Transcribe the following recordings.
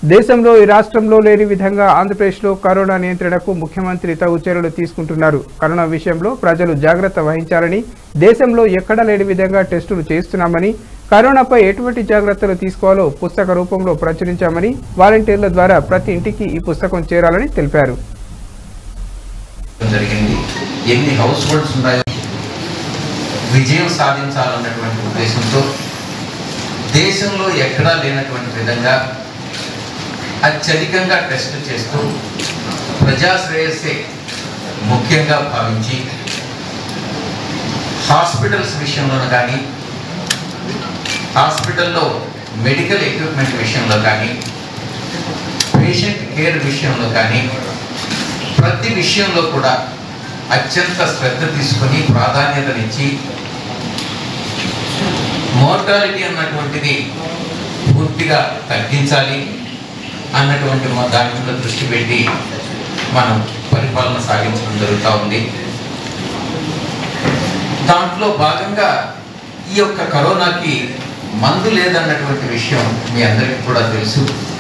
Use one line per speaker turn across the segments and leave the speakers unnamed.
దేశంలో ఈ రాష్ట్రంలో లేని విధంగా ఆంధ్రప్రదేశ్లో కరోనా నియంత్రణకు ముఖ్యమంత్రి తగు చర్యలు తీసుకుంటున్నారు కరోనా విషయంలో ప్రజలు జాగ్రత్త వహించాలని దేశంలో ఎక్కడా లేని విధంగా టెస్టులు చేస్తున్నామని కరోనాపై ఎటువంటి జాగ్రత్తలు తీసుకోవాలో పుస్తక రూపంలో ప్రచురించామని వాలంటీర్ల ద్వారా ప్రతి ఇంటికి ఈ పుస్తకం చేరాలని తెలిపారు
జరిగింది ఎన్ని హౌస్ హోల్డ్స్ ఉన్నాయో విజయం సాధించాలన్నటువంటి ఉద్దేశంతో దేశంలో ఎక్కడా లేనటువంటి విధంగా అత్యధికంగా టెస్ట్ చేస్తూ ప్రజా శ్రేయస్సే ముఖ్యంగా భావించి హాస్పిటల్స్ విషయంలో కానీ హాస్పిటల్లో మెడికల్ ఎక్విప్మెంట్ విషయంలో కానీ పేషెంట్ కేర్ విషయంలో కానీ ప్రతి విషయంలో కూడా అత్యంత శ్రద్ధ తీసుకొని ప్రాధాన్యతనిచ్చి మోర్టాలిటీ అన్నటువంటిది పూర్తిగా తగ్గించాలి అన్నటువంటి మా దాని మీద దృష్టి పెట్టి మనం పరిపాలన సాగించడం జరుగుతూ ఉంది దాంట్లో భాగంగా ఈ యొక్క కరోనాకి మందు లేదన్నటువంటి విషయం మీ అందరికీ కూడా తెలుసు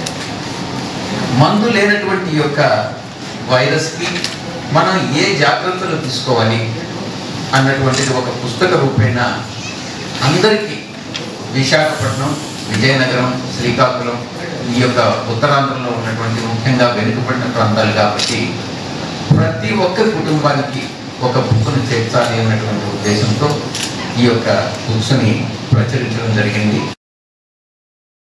మందు లేనటువంటి ఈ యొక్క వైరస్కి మనం ఏ జాగ్రత్తలు తీసుకోవాలి అన్నటువంటిది ఒక పుస్తక రూపేణ అందరికీ విశాఖపట్నం విజయనగరం శ్రీకాకుళం ఈ యొక్క ఉత్తరాంధ్రలో ఉన్నటువంటి ముఖ్యంగా వెనుకబడిన ప్రాంతాలు కాబట్టి ప్రతి ఒక్క కుటుంబానికి ఒక బుక్ను చేర్చాలి అన్నటువంటి ఉద్దేశంతో ఈ యొక్క బుక్స్ని ప్రచురించడం జరిగింది